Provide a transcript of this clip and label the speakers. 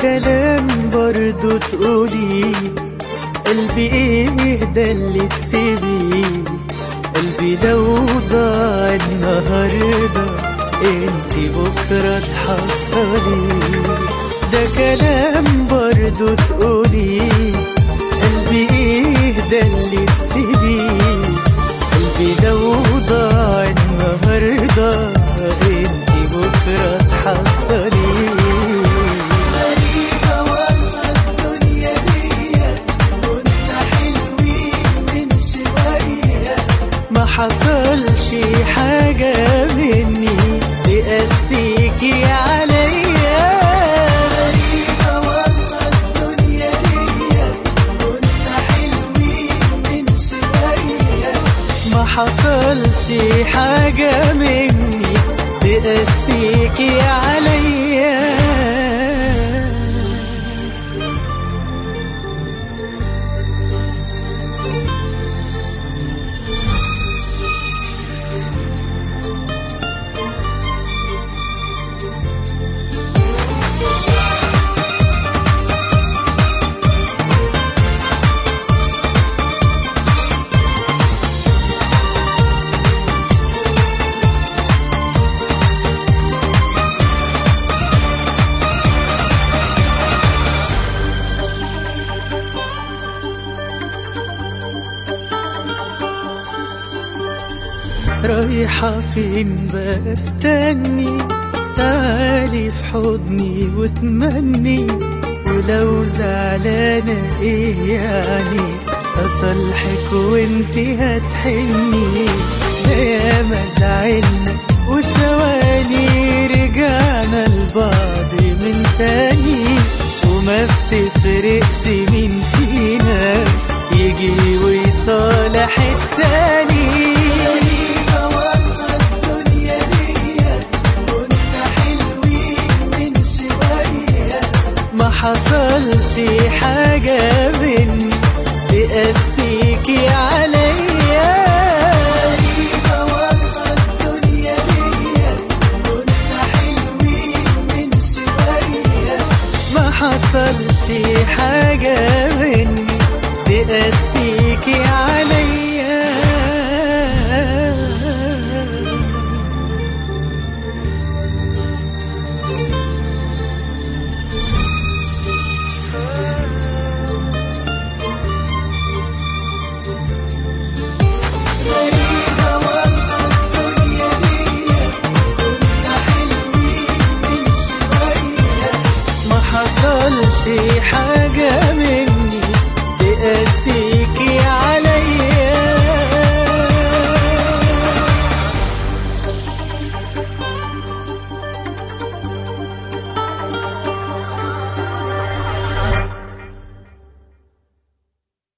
Speaker 1: كلام برضو تقولي قلبي ايه ده اللي تسيبيه قلبي لو ضاع النهارده انت بكره تحصلي ده كلام برضو تقولي قلبي ايه ده اللي تسيبيه قلبي لو ضاع النهارده انت بكره تحصلي غريبة والله الدنيا دي كنا حلوين من شوية ما حصلش حاجة مني تقسيكي عليا غريبة والله الدنيا دي كنا حلوين من شوية ما حصلش حاجة مني تقسيكي عليا رايحة فين بستني تعالي في حضني وتمني ولو زعلانة ايه يعني أصلحك وانتي هتحني ياما زعلنا وثواني رجعنا لبعض من تاني وما بتفرقش